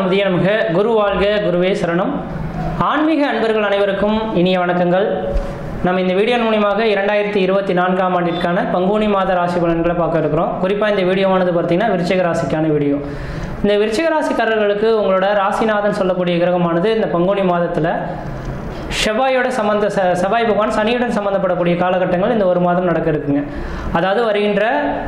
குருபிரானந்திய நமக குரு வாழ்க குருவே சரணம் ஆன்மீக அன்பர்கள் அனைவருக்கும் இனிய வணக்கங்கள் நம்ம இந்த வீடியோ மூலியமாக இரண்டாயிரத்தி இருபத்தி நான்காம் ஆண்டிற்கான பங்குனி மாத ராசி பலன்களை பார்க்க இருக்கிறோம் குறிப்பாக இந்த வீடியோவானது பார்த்தீங்கன்னா விருச்சிக ராசிக்கான வீடியோ இந்த விருச்சிக ராசிக்காரர்களுக்கு உங்களோட ராசிநாதன் சொல்லக்கூடிய கிரகமானது இந்த பங்குனி மாதத்தில் செவ்வாயோட சம்பந்த ச செவ்வாய் பகவான் சனியுடன் சம்பந்தப்படக்கூடிய காலகட்டங்கள் இந்த ஒரு மாதம் நடக்க இருக்குங்க அதாவது வருகின்ற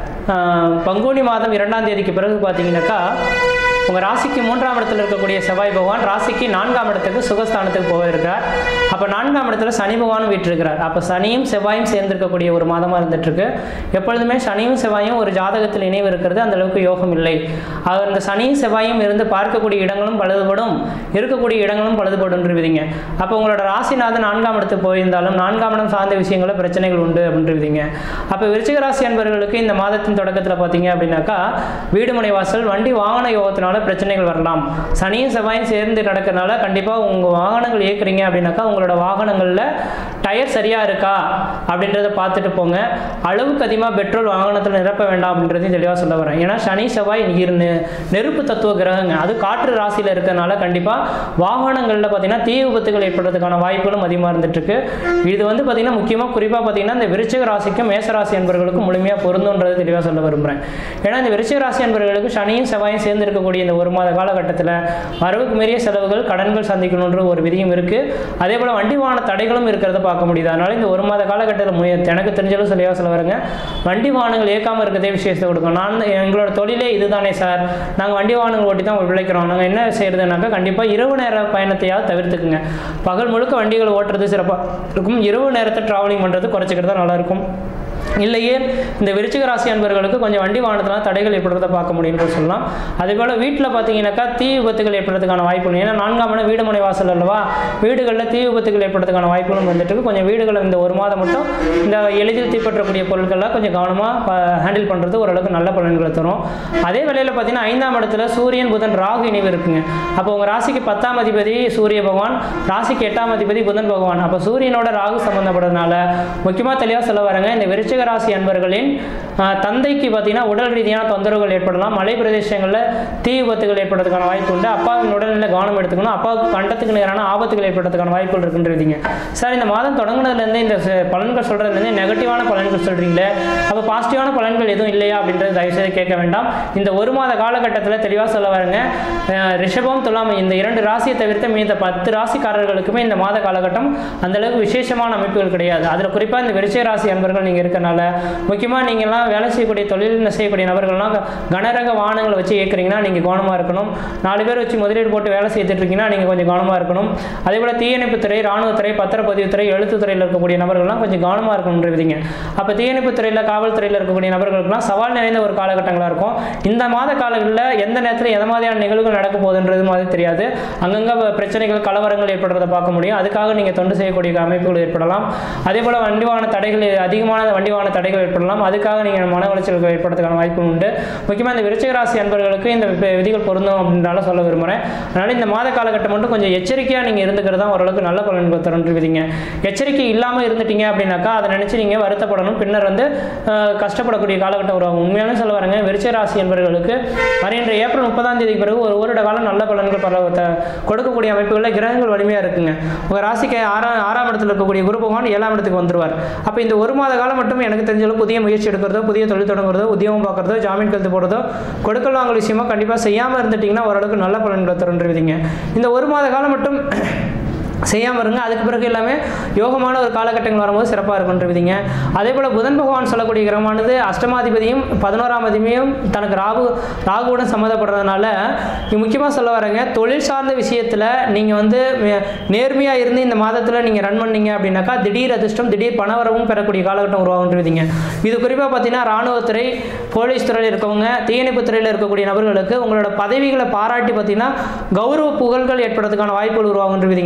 ஆஹ், பங்குனி மாதம் இரண்டாம் தேதிக்கு பிறகு பார்த்தீங்கன்னாக்கா உங்கள் ராசிக்கு மூன்றாம் இடத்துல இருக்கக்கூடிய செவ்வாய் பகவான் ராசிக்கு நான்காம் இடத்துக்கு சுகஸ்தானத்துக்கு போக இருக்கிறார் அப்போ நான்காம் இடத்துல சனி பகவானும் வீற்றிருக்கிறார் அப்போ சனியும் செவ்வாயும் சேர்ந்திருக்கக்கூடிய ஒரு மாதமாக இருந்துட்டுருக்கு எப்பொழுதுமே சனியும் செவ்வாயும் ஒரு ஜாதகத்தில் இணைவு இருக்கிறது அந்த அளவுக்கு யோகம் இல்லை அவர் இந்த சனியும் செவ்வாயும் இருந்து பார்க்கக்கூடிய இடங்களும் பழுதுபடும் இருக்கக்கூடிய இடங்களும் பழுதுபடும் விதிங்க அப்போ உங்களோட ராசிநாதன் நான்காம் இடத்துக்கு போயிருந்தாலும் நான்காம் இடம் சார்ந்த விஷயங்களில் பிரச்சனைகள் உண்டு அப்படின்ற விதிங்க அப்போ விருச்சிக ராசி அன்பர்களுக்கு இந்த மாதத்தின் தொடக்கத்தில் பார்த்தீங்க அப்படின்னாக்கா வீடு மனை வாசல் வண்டி வாகன யோகத்தினால பிரச்சனைகள் வரலாம் சனியும் செவ்வாயும் சேர்ந்து நடக்கிறனால கண்டிப்பாக உங்கள் வாகனங்கள் இயக்குறீங்க அப்படின்னாக்கா உங்களோட வாகனங்களில் டயர் சரியாக இருக்கா அப்படின்றத பார்த்துட்டு போங்க அளவுக்கு அதிகமாக பெட்ரோல் வாகனத்தில் நிரப்ப வேண்டாம் அப்படின்றதையும் தெளிவாக சொல்ல வரேன் ஏன்னா சனி செவ்வாய் நீர் நெ- நெருப்பு தத்துவ கிரகங்க அது காற்று ராசியில் இருக்கிறனால கண்டிப்பாக வாகனங்களில் பார்த்தீங்கன்னா தீ விபத்துகள் ஏற்படுறதுக்கான வாய்ப்புகளும் அதிகமாக இருந்துட்டுருக்கு இது வந்து பார்த்தீங்கன்னா முக்கியமாக குறிப்பாக பார்த்தீங்கன்னா இந்த விருச்சிக ராசிக்கும் மேசராசி என்பவர்களுக்கும் முழுமையாக பொருந்துன்றது தெளிவாக சொல்ல விரும்புகிறேன் ஏன்னா இந்த விருச்சிக ராசி என்பவர்களுக்கு சனியும் செவ்வாயும் சேர்ந்து இருக்கக்கூடிய இந்த ஒரு மாத காலகட்டத்தில் வரவுக்கு மீறிய செலவுகள் கடன்கள் சந்திக்கணுன்ற ஒரு விதியும் இருக்குது அதே போல் வண்டி வாகன தடைகளும் இருக்கிறத பார்க்க முடியுது அதனால இந்த ஒரு மாத காலகட்டத்தில் முய எனக்கு தெரிஞ்சாலும் சொல்லியாக சொல்ல வரேங்க வண்டி வாகனங்கள் இயக்காமல் இருக்கிறதே விஷயத்தை கொடுக்கும் நான் எங்களோட தொழிலே இதுதானே சார் நாங்கள் வண்டி வாகனங்கள் ஓட்டி தான் பிழைக்கிறோம் நாங்கள் என்ன செய்யறதுனாக்கா கண்டிப்பாக இரவு நேர பயணத்தையாவது தவிர்த்துக்குங்க பகல் முழுக்க வண்டிகளை ஓட்டுறது சிறப்பாக இருக்கும் இரவு நேரத்தை ட்ராவலிங் பண்ணுறது குறைச்சிக்கிறது நல்லா இருக்கும் இல்லையே இந்த விருச்சிக ராசி அன்பர்களுக்கு கொஞ்சம் வண்டி வாகனத்தில் தடைகள் ஏற்படுறத பார்க்க முடியும்னு சொல்லலாம் அதே போல் வீட்டில் பார்த்தீங்கன்னாக்கா தீ விபத்துகள் ஏற்படுறதுக்கான வாய்ப்பு உண்டு. ஏன்னா நான்காம் இடம் வீடு மனை வாசல் அல்லவா வீடுகளில் தீ விபத்துகள் ஏற்படுறதுக்கான வாய்ப்புகளும் வந்துட்டு இருக்கு. கொஞ்சம் வீடுகள் இந்த ஒரு மாதம் மட்டும் இந்த எளிதில் தீப்பற்றக்கூடிய பொருட்கள்லாம் கொஞ்சம் கவனமாக ஹேண்டில் பண்ணுறது ஓரளவுக்கு நல்ல பலன்களை தரும் அதே வேளையில் பார்த்தீங்கன்னா ஐந்தாம் இடத்துல சூரியன் புதன் ராகு இணைவு இருக்குங்க அப்போ உங்கள் ராசிக்கு பத்தாம் அதிபதி சூரிய பகவான் ராசிக்கு எட்டாம் அதிபதி புதன் பகவான் அப்போ சூரியனோட ராகு சம்பந்தப்படுறதுனால முக்கியமாக தெளிவாக சொல்ல வரேங்க இந்த விருச்சிக ராசி அன்பர்களின் ஆஹ், தந்தைக்கு பார்த்தீங்கன்னா உடல் ரீதியான தொந்தரவுகள் ஏற்படலாம் மலை பிரதேசங்களில் தீ விபத்துகள் ஏற்படுறதுக்கான வாய்ப்பு உண்டு அப்பாவின் உடல்நிலை கவனம் எடுத்துக்கணும் அப்பாவுக்கு கண்டத்துக்கு நேரான ஆபத்துகள் ஏற்படுறதுக்கான வாய்ப்புகள் இருக்குன்றீங்க சார் இந்த மாதம் தொடங்குனதுலேருந்து இந்த ச- பலன்கள் சொல்கிறதுலேருந்து நெகட்டிவான பலன்கள் சொல்கிறீங்களே அப்போ பாசிட்டிவான பலன்கள் எதுவும் இல்லையா அப்படின்றது தயவுசெய்து கேட்க வேண்டாம் இந்த ஒரு மாத காலகட்டத்தில் தெளிவாக சொல்ல வரேங்க அஹ், ரிஷபம் துலாம் இந்த இரண்டு ராசியை தவிர்த்து மீத பத்து ராசிக்காரர்களுக்குமே இந்த மாத காலகட்டம் அந்த அளவுக்கு விசேஷமான அமைப்புகள் கிடையாது அதில் குறிப்பாக இந்த விருச்சிக ராசி அன்பர்கள் நீங்கள் இருக்கனால முக்கியமாக நீங்கள்லாம் வேலை செய்யக்கூடிய தொழில் செய்யக்கூடிய நபர்கள்லாம் க- கனரக வாகனங்களை வச்சு இயக்குறீங்கன்னா நீங்கள் கவனமாக இருக்கணும் நாலு பேர் வச்சு முதலீடு போட்டு வேலை செய்துட்டு இருக்கீங்கன்னா நீங்கள் கொஞ்சம் கவனமாக இருக்கணும் அதே போல் தீயணைப்புத்துறை ராணுவத்துறை பத்திரப்பதிவுத்துறை எழுத்துத்துறையில் இருக்கக்கூடிய நபர்கள்லாம் கொஞ்சம் கவனமாக இருக்கணுன்றீங்க அப்போ தீயணைப்புத்துறையில் காவல்துறையில் இருக்கக்கூடிய நபர்களுக்கெல்லாம் சவால் நிறைந்த ஒரு காலகட்டங்களாக இருக்கும் இந்த மாத காலங்களில் எந்த நேரத்தில் எந்த மாதிரியான நிகழ்வுகள் நடக்க போகுதுன்றது மாதிரி தெரியாது அங்கங்கே பிரச்சனைகள் கலவரங்கள் ஏற்படுறதை பார்க்க முடியும் அதுக்காக நீங்கள் தொண்டு செய்யக்கூடிய அமைப்புகள் ஏற்படலாம் அதே போல் வண்டி வாகன தடைகள் அதிகமான வண்டி வாகன தடைகள் ஏற்படலாம் அதுக்காக நீங்கள் மன உளைச்சல்கள் ஏற்படுறதுக்கான வாய்ப்பு உண்டு முக்கியமாக இந்த விருச்சிக ராசி அன்பர்களுக்கு இந்த வி- விதிகள் பொருந்தும் அப்படின்னால சொல்ல விரும்புகிறேன் அதனால் இந்த மாத காலகட்டம் மட்டும் கொஞ்சம் எச்சரிக்கையாக நீங்கள் இருந்துக்கிறது தான் ஓரளவுக்கு நல்ல பலன்கள் தரும்னு விதிங்க எச்சரிக்கை இல்லாமல் இருந்துட்டீங்க அப்படின்னாக்கா அதை நினச்சி நீங்கள் வருத்தப்படணும் பின்னர் வந்து அஹ், கஷ்டப்படக்கூடிய காலகட்டம் உருவாகும் உண்மையான சொல்ல வரேங்க விருச்சிக ராசி என்பவர்களுக்கு வருகின்ற ஏப்ரல் முப்பதாம் தேதிக்கு பிறகு ஒரு வருட காலம் நல்ல பலன்கள் பல த- கொடுக்கக்கூடிய அமைப்புகளில் கிரகங்கள் வலிமையாக இருக்குங்க உங்கள் ராசிக்கு ஆறாம் ஆறாம் இடத்துல இருக்கக்கூடிய குரு பகவான் ஏழாம் இடத்துக்கு வந்துருவார் அப்போ இந்த ஒரு மாத காலம் மட்டும் எனக்கு தெரிஞ்சளவு புதிய முயற்சி எடுக்கிறதோ புதிய தொழில் தொடங்குறதோ உத்தியோகம் பார்க்குறதோ ஜாமீன் கழுத்து போடுறதோ கொடுக்கல் வாங்கல் விஷயமா கண்டிப்பாக செய்யாமல் இருந்துட்டிங்கன்னா ஓரளவுக்கு நல்ல பலன்களை தருன்றீங்க இந்த ஒரு மாத காலம் மட்டும் செய்யாமல் இருங்க அதுக்கு பிறகு எல்லாமே யோகமான ஒரு காலகட்டங்கள் வரும்போது சிறப்பாக இருக்குன்ற விதிங்க அதே போல் புதன் பகவான் சொல்லக்கூடிய கிரகமானது அஷ்டமாதிபதியும் பதினோராம் அதிபதியும் தனக்கு ராகு ராகுவுடன் சம்மந்தப்படுறதுனால முக்கியமாக சொல்ல வரேங்க தொழில் சார்ந்த விஷயத்தில் நீங்கள் வந்து நேர்மையாக இருந்து இந்த மாதத்தில் நீங்கள் ரன் பண்ணீங்க அப்படின்னாக்கா திடீர் அதிர்ஷ்டம் திடீர் பணவரவும் பெறக்கூடிய காலகட்டம் உருவாகுன்ற விதிங்க இது குறிப்பாக பார்த்தீங்கன்னா ராணுவத்துறை போலீஸ் துறையில் இருக்கவங்க தீயணைப்பு துறையில் இருக்கக்கூடிய நபர்களுக்கு உங்களோட பதவிகளை பாராட்டி பார்த்தீங்கன்னா கௌரவ புகழ்கள் ஏற்படுறதுக்கான வாய்ப்புகள் உருவாகுன்ற விதிங்க காரணம்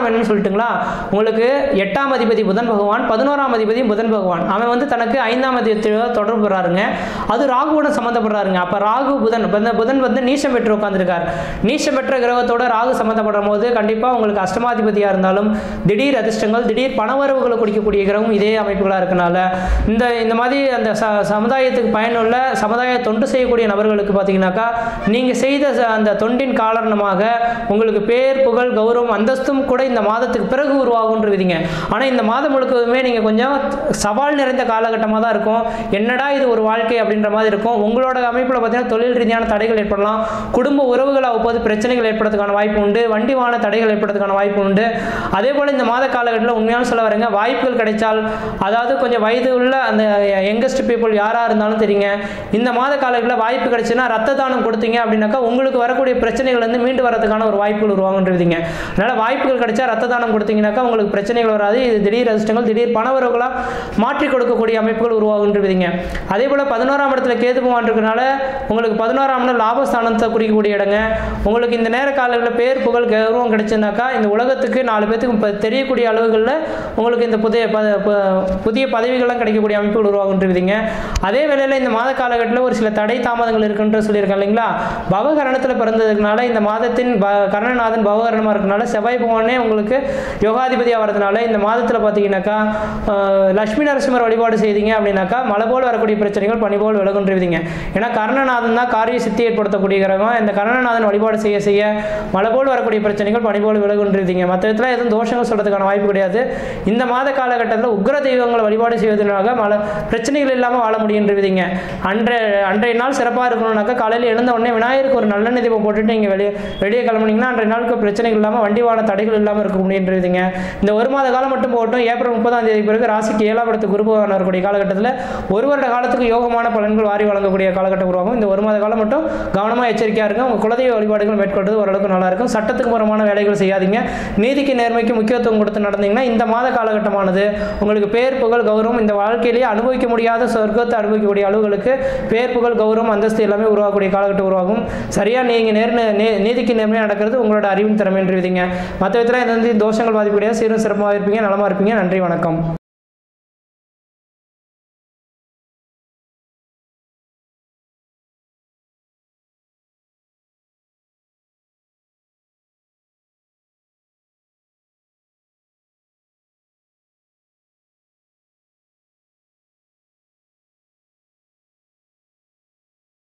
காரணம் என்னன்னு சொல்லிட்டுங்களா உங்களுக்கு எட்டாம் அதிபதி புதன் பகவான் பதினோராம் அதிபதி புதன் பகவான் அவன் வந்து தனக்கு ஐந்தாம் அதிபதியோட தொடர்பு பெறாருங்க அது ராகுவோட சம்மந்தப்படுறாருங்க அப்போ ராகு புதன் இப்ப இந்த புதன் வந்து நீச்சம் பெற்று உட்காந்துருக்கார் நீச்சம் பெற்ற கிரகத்தோட ராகு சம்மந்தப்படும் போது கண்டிப்பாக உங்களுக்கு அஷ்டமாதிபதியாக இருந்தாலும் திடீர் அதிர்ஷ்டங்கள் திடீர் பணவரவுகளை குடிக்கக்கூடிய கிரகம் இதே அமைப்புகளாக இருக்கனால இந்த இந்த மாதிரி அந்த ச சமுதாயத்துக்கு பயனுள்ள சமுதாய தொண்டு செய்யக்கூடிய நபர்களுக்கு பார்த்தீங்கன்னாக்கா நீங்கள் செய்த ச- அந்த தொண்டின் காரணமாக உங்களுக்கு பேர் புகழ் கௌரவம் அந்தஸ்தும் கூட இந்த மாதத்துக்கு பிறகு உருவாகுன்றதுங்க ஆனால் இந்த மாதம் முழுக்கவுமே நீங்கள் கொஞ்சம் சவால் நிறைந்த காலகட்டமாக தான் இருக்கும் என்னடா இது ஒரு வாழ்க்கை அப்படின்ற மாதிரி இருக்கும் உங்களோட அமைப்பில் பார்த்தீங்கன்னா தொழில் ரீதியான தடைகள் ஏற்படலாம் குடும்ப உறவுகள் அவ்வப்போது பிரச்சனைகள் ஏற்படுறதுக்கான வாய்ப்பு உண்டு வண்டி வாகன தடைகள் ஏற்படுறதுக்கான வாய்ப்பு உண்டு அதே போல் இந்த மாத காலகட்டத்தில் உண்மையான சொல்ல வரேங்க வாய்ப்புகள் கிடைச்சால் அதாவது கொஞ்சம் வயது உள்ள அந்த யங்கஸ்ட் பீப்புள் யாராக இருந்தாலும் தெரியுங்க இந்த மாத காலகட்டத்தில் வாய்ப்பு கிடைச்சுன்னா ரத்த தானம் கொடுத்தீங்க அப்படின்னாக்கா உங்களுக்கு வரக்கூடிய பிரச்சனைகள் வந்து மீண்டு வரதுக்கான ஒரு வாய்ப்புகள் உருவாகுன்றதுங்க அதனால் வாய்ப்புகள் கிடைச்சா ரத்த தானம் கொடுத்தீங்கன்னாக்கா உங்களுக்கு பிரச்சனைகள் வராது இது திடீர் அதிர்ஷ்டங்கள் திடீர் பணவரவுகளாக மாற்றி கொடுக்கக்கூடிய அமைப்புகள் உருவாகுன்றதுங்க அதே போல் பதினோராம் இடத்துல கேது பகவான் இருக்கனால உங்களுக்கு பதினோராம் இடம் லாபஸ்தானத்தை குறிக்கக்கூடிய இடங்க உங்களுக்கு இந்த நேர காலங்களில் பேர் புகழ் கௌரவம் கிடைச்சுனாக்கா இந்த உலகத்துக்கு நாலு பேத்துக்கு இப்ப தெரியக்கூடிய அளவுகளில் உங்களுக்கு இந்த புதிய ப- ப- புதிய பதவிகள்லாம் கிடைக்கக்கூடிய அமைப்புகள் உருவாகுன்றதுங்க அதே வேளையில் இந்த மாத காலகட்டத்தில் ஒரு சில தடை தாமதங்கள் இருக்குன்ற சொல்லியிருக்கேன் இல்லைங்களா பவகரணத்தில் பிறந்ததுனால இந்த மாதத்தின் ப கர்ணநாதன் பவகரணமாக இருக்கனால செவ்வாய் பகவானே உங்களுக்கு யோகாதிபதியாக வரதுனால இந்த மாதத்தில் பார்த்தீங்கன்னாக்கா ஆஹ், லட்சுமி நரசிம்மர் வழிபாடு செய்தீங்க அப்படின்னாக்கா மழை போல் வரக்கூடிய பிரச்சனைகள் பனி போல் விலகுன்றீங்க ஏன்னா கர்ணநாதன் தான் காரிய சித்தி ஏற்படுத்தக்கூடிய கிரகம் இந்த கர்ணநாதன் வழிபாடு செய்ய செய்ய மழை போல் வரக்கூடிய பிரச்சனைகள் பனி போல் விலகுன்றீங்க மற்ற இடத்துல எதுவும் தோஷங்கள் சொல்றதுக்கான வாய்ப்பு கிடையாது இந்த மாத காலகட்டத்தில் உக்ர தெய்வங்களை வழிபாடு செய்வதனால மழை பிரச்சனைகள் இல்லாமல் வாழ முடியுன்றீங்க அன்றைய அன்றைய நாள் சிறப்பாக இருக்கணும்னாக்கா காலையில் எழுந்த உடனே விநாயகருக்கு ஒரு நல்ல தீபம் போட்டுட்டு நீங்கள் வெளியே வெளியே கிளம்புனீங்கன்னா அன்றைய நாளுக்கு பிரச்சனைகள் இல்லாமல் வண்டி வாகன தடைகள் இல்லாமல் இருக்க முடியுன்றீங்க இந்த ஒரு மாத காலம் மட்டும் போகட்டும் ஏப்ரல் முப்பதாம் தேதி பிறகு ராசிக்கு ஏழாம் இடத்துக்கு குரு பகவான் வரக்கூடிய காலகட்டத்தில் ஒரு வருட காலத்துக்கு யோகமான பலன்கள் வாரி வழங்கக்கூடிய காலகட்டம் உருவாகும் இந்த ஒரு மாத காலம் மட்டும் கவனமாக எச்சரிக்கையாக இருங்க உங்கள் குலதெய்வ வழிபாடுகள் மேற்கொள்வது ஓரளவுக்கு நல்லா இருக்கும் சட்டத்துக்கு புறமான வேலைகள் செய்யாதீங்க நீதிக்கு நேர்மைக்கு முக்கியத்துவம் கொடுத்து நடந்தீங்கன்னா இந்த மாத காலகட்டமானது உங்களுக்கு பேர் புகழ் கௌரவம் இந்த வாழ்க்கையிலேயே அனுபவிக்க முடியாத சொர்க்கத்தை அனுபவிக்கக்கூடிய அளவுகளுக்கு பேர் புகழ் கௌரவம் அந்தஸ்து எல்லாமே உருவாகக்கூடிய காலகட்டம் உருவாகும் சரியாக நீங்கள் நேர் நே- நீதிக்கு நேர்மையாக நடக்கிறது உங்களோட அறிவின் திறமைன்றீங்க மற்ற விதத்தில் எந்த தோஷங்கள் பாதிப்பு கிடையாது சீரும் சிறப்பாக இருப்பீங்க நலமாக இருப்பீங்க நன்றி வணக்கம்